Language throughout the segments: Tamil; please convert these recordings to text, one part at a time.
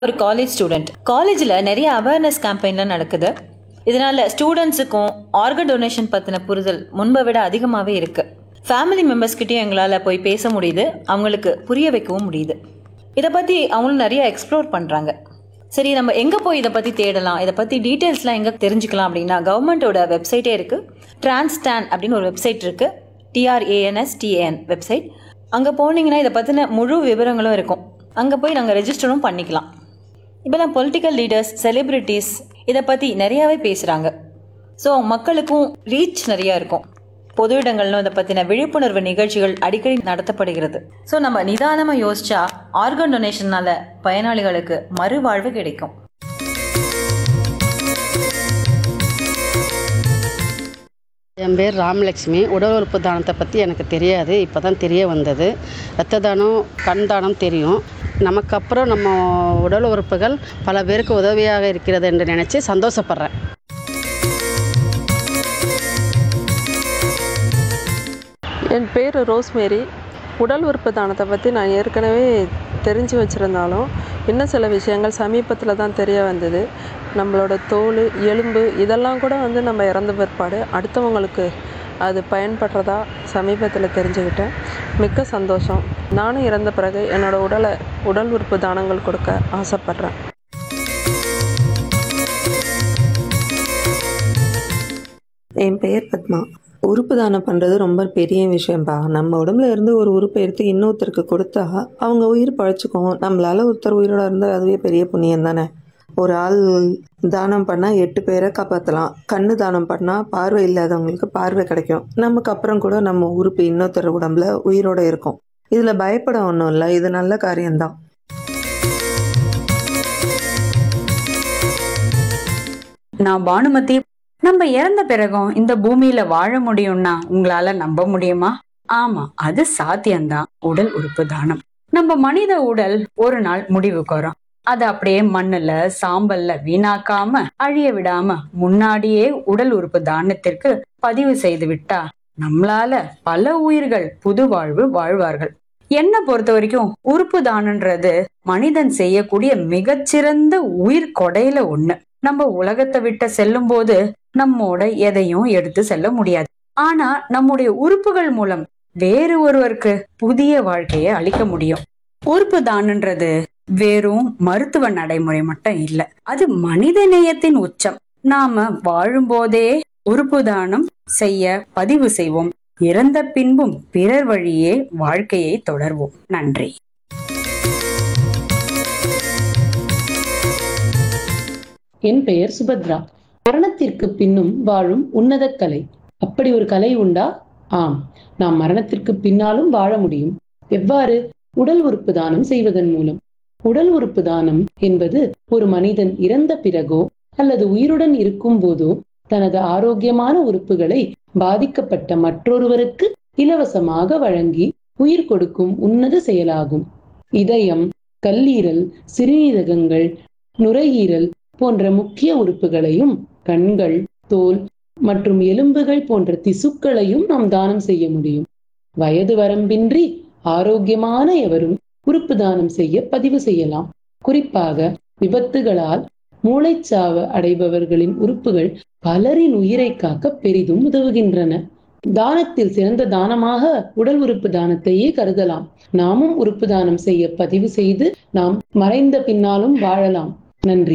ஒரு காலேஜ் ஸ்டூடெண்ட் காலேஜில் நிறைய அவேர்னஸ் கேம்பெயின்லாம் நடக்குது இதனால ஸ்டூடெண்ட்ஸுக்கும் ஆர்கன் டொனேஷன் பற்றின புரிதல் முன்பை விட அதிகமாகவே இருக்கு ஃபேமிலி மெம்பர்ஸ்கிட்டயும் எங்களால் போய் பேச முடியுது அவங்களுக்கு புரிய வைக்கவும் முடியுது இதை பற்றி அவங்களும் நிறைய எக்ஸ்ப்ளோர் பண்ணுறாங்க சரி நம்ம எங்கே போய் இதை பற்றி தேடலாம் இதை பற்றி டீட்டெயில்ஸ்லாம் எங்கே தெரிஞ்சுக்கலாம் அப்படின்னா கவர்மெண்ட்டோட வெப்சைட்டே இருக்குது டிரான்ஸ்டான் அப்படின்னு ஒரு வெப்சைட் இருக்குது டிஆர்ஏஎன்எஸ் டிஏஎன் வெப்சைட் அங்கே போனீங்கன்னா இதை பற்றின முழு விவரங்களும் இருக்கும் அங்கே போய் நாங்கள் ரெஜிஸ்டரும் பண்ணிக்கலாம் இப்போலாம் பொலிட்டிக்கல் லீடர்ஸ் செலிப்ரிட்டிஸ் இதை பற்றி நிறையாவே பேசுகிறாங்க ஸோ மக்களுக்கும் ரீச் நிறையா இருக்கும் பொது இடங்கள்லும் இதை பற்றின விழிப்புணர்வு நிகழ்ச்சிகள் அடிக்கடி நடத்தப்படுகிறது ஸோ நம்ம நிதானமாக யோசிச்சா ஆர்கன் டொனேஷனால பயனாளிகளுக்கு மறுவாழ்வு கிடைக்கும் என் பேர் ராமலட்சுமி உடல் உறுப்பு தானத்தை பற்றி எனக்கு தெரியாது இப்போ தான் தெரிய வந்தது ரத்த தானம் கண் தானம் தெரியும் நமக்கு அப்புறம் நம்ம உடல் உறுப்புகள் பல பேருக்கு உதவியாக இருக்கிறது என்று நினச்சி சந்தோஷப்படுறேன் என் பேர் ரோஸ்மேரி உடல் உறுப்பு தானத்தை பற்றி நான் ஏற்கனவே தெரிஞ்சு வச்சுருந்தாலும் இன்னும் சில விஷயங்கள் சமீபத்தில் தான் தெரிய வந்தது நம்மளோட தோல் எலும்பு இதெல்லாம் கூட வந்து நம்ம இறந்த பிற்பாடு அடுத்தவங்களுக்கு அது பயன்படுறதா சமீபத்தில் தெரிஞ்சுக்கிட்டேன் மிக்க சந்தோஷம் நானும் இறந்த பிறகு என்னோடய உடலை உடல் உறுப்பு தானங்கள் கொடுக்க ஆசைப்பட்றேன் என் பெயர் பத்மா உறுப்பு தானம் பண்ணுறது ரொம்ப பெரிய விஷயம்பா நம்ம உடம்புல இருந்து ஒரு உறுப்பை எடுத்து இன்னொருத்தருக்கு கொடுத்தா அவங்க உயிர் பழச்சிக்கும் நம்மளால ஒருத்தர் உயிரோட இருந்தால் அதுவே பெரிய புண்ணியம் தானே ஒரு ஆள் தானம் பண்ணால் எட்டு பேரை காப்பாற்றலாம் கண்ணு தானம் பண்ணால் பார்வை இல்லாதவங்களுக்கு பார்வை கிடைக்கும் நமக்கு அப்புறம் கூட நம்ம உறுப்பு இன்னொருத்தர் உடம்புல உயிரோட இருக்கும் இதில் பயப்பட ஒன்றும் இல்லை இது நல்ல காரியம்தான் நான் பானுமதி நம்ம இறந்த பிறகும் இந்த பூமியில வாழ முடியும்னா உங்களால நம்ப முடியுமா ஆமா அது சாத்தியம்தான் உடல் உறுப்பு தானம் நம்ம மனித உடல் ஒரு நாள் முடிவுக்கு வரும் அதை அப்படியே மண்ணுல சாம்பல்ல வீணாக்காம அழிய விடாம முன்னாடியே உடல் உறுப்பு தானத்திற்கு பதிவு செய்து விட்டா நம்மளால பல உயிர்கள் புது வாழ்வு வாழ்வார்கள் என்ன பொறுத்த வரைக்கும் உறுப்பு தானன்றது மனிதன் செய்யக்கூடிய மிகச்சிறந்த உயிர் கொடையில ஒண்ணு நம்ம உலகத்தை விட்ட செல்லும் போது நம்மோட எதையும் எடுத்து செல்ல முடியாது ஆனா நம்முடைய உறுப்புகள் மூலம் வேறு ஒருவருக்கு புதிய வாழ்க்கையை அளிக்க முடியும் உறுப்பு தானன்றது வெறும் மருத்துவ நடைமுறை மட்டும் இல்ல அது மனித நேயத்தின் உச்சம் நாம வாழும்போதே உறுப்பு தானம் செய்ய பதிவு செய்வோம் இறந்த பின்பும் பிறர் வழியே வாழ்க்கையை தொடர்வோம் நன்றி என் பெயர் சுபத்ரா மரணத்திற்கு பின்னும் வாழும் உன்னத கலை அப்படி ஒரு கலை உண்டா ஆம் நாம் மரணத்திற்கு பின்னாலும் வாழ முடியும் எவ்வாறு உடல் உறுப்பு தானம் செய்வதன் மூலம் உடல் உறுப்பு தானம் என்பது ஒரு மனிதன் இறந்த பிறகோ அல்லது உயிருடன் இருக்கும் போதோ தனது ஆரோக்கியமான உறுப்புகளை பாதிக்கப்பட்ட மற்றொருவருக்கு இலவசமாக வழங்கி உயிர் கொடுக்கும் உன்னத செயலாகும் இதயம் கல்லீரல் சிறுநீரகங்கள் நுரையீரல் போன்ற முக்கிய உறுப்புகளையும் கண்கள் தோல் மற்றும் எலும்புகள் போன்ற திசுக்களையும் நாம் தானம் செய்ய முடியும் வயது வரம்பின்றி ஆரோக்கியமான எவரும் உறுப்பு தானம் செய்ய பதிவு செய்யலாம் குறிப்பாக விபத்துகளால் மூளைச்சாவு அடைபவர்களின் உறுப்புகள் பலரின் உயிரை காக்க பெரிதும் உதவுகின்றன தானத்தில் சிறந்த தானமாக உடல் உறுப்பு தானத்தையே கருதலாம் நாமும் உறுப்பு தானம் செய்ய பதிவு செய்து நாம் மறைந்த பின்னாலும் வாழலாம் நன்றி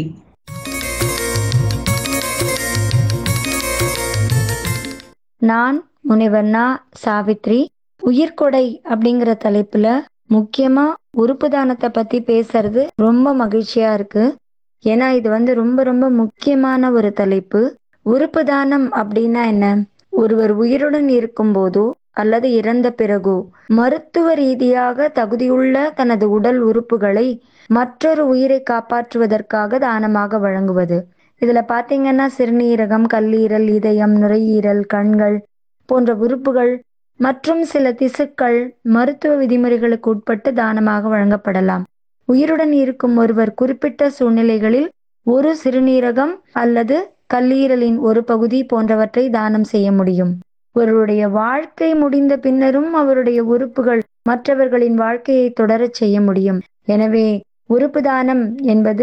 நான் முனைவர்னா சாவித்ரி உயிர்கொடை அப்படிங்கிற தலைப்புல முக்கியமா உறுப்பு தானத்தை பத்தி பேசுறது ரொம்ப மகிழ்ச்சியா இருக்கு ஏன்னா இது வந்து ரொம்ப ரொம்ப முக்கியமான ஒரு தலைப்பு உறுப்பு தானம் அப்படின்னா என்ன ஒருவர் உயிருடன் இருக்கும் போதோ அல்லது இறந்த பிறகோ மருத்துவ ரீதியாக தகுதியுள்ள தனது உடல் உறுப்புகளை மற்றொரு உயிரை காப்பாற்றுவதற்காக தானமாக வழங்குவது இதுல பாத்தீங்கன்னா சிறுநீரகம் கல்லீரல் இதயம் நுரையீரல் கண்கள் போன்ற உறுப்புகள் மற்றும் சில திசுக்கள் மருத்துவ விதிமுறைகளுக்கு உட்பட்டு தானமாக வழங்கப்படலாம் உயிருடன் இருக்கும் ஒருவர் குறிப்பிட்ட சூழ்நிலைகளில் ஒரு சிறுநீரகம் அல்லது கல்லீரலின் ஒரு பகுதி போன்றவற்றை தானம் செய்ய முடியும் ஒருவருடைய வாழ்க்கை முடிந்த பின்னரும் அவருடைய உறுப்புகள் மற்றவர்களின் வாழ்க்கையை தொடரச் செய்ய முடியும் எனவே உறுப்பு தானம் என்பது